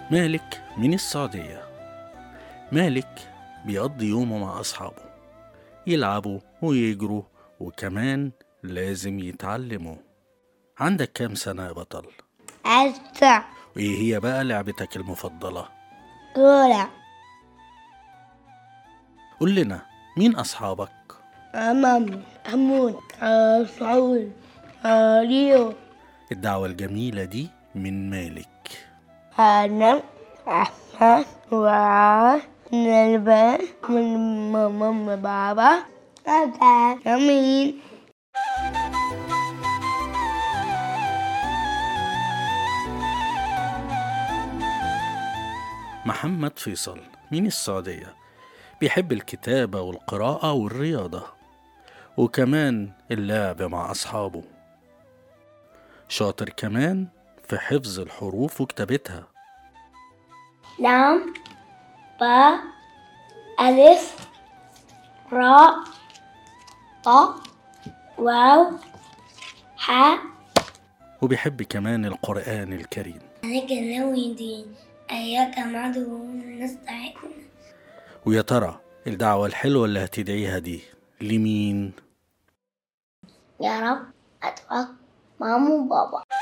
مالك من السعودية مالك بيقضي يومه مع أصحابه يلعبوا ويجروا وكمان لازم يتعلموا عندك كام سنة يا بطل؟ عشرة وإيه هي بقى لعبتك المفضلة؟ كورة قول لنا مين أصحابك؟ أمام أمون آه، سعود آه، ريو الدعوة الجميلة دي من مالك أنا أحمد وعاء من البيت من ماما وبابا أنا أمين محمد فيصل من السعودية بيحب الكتابة والقراءة والرياضة وكمان اللعب مع أصحابه شاطر كمان في حفظ الحروف وكتابتها لام با ألف راء طاء واو حاء وبيحب كمان القرآن الكريم عليك ناوي دين إياك نعبد ونستعين ويا ترى الدعوة الحلوة اللي هتدعيها دي لمين؟ يا رب أتوقع ماما وبابا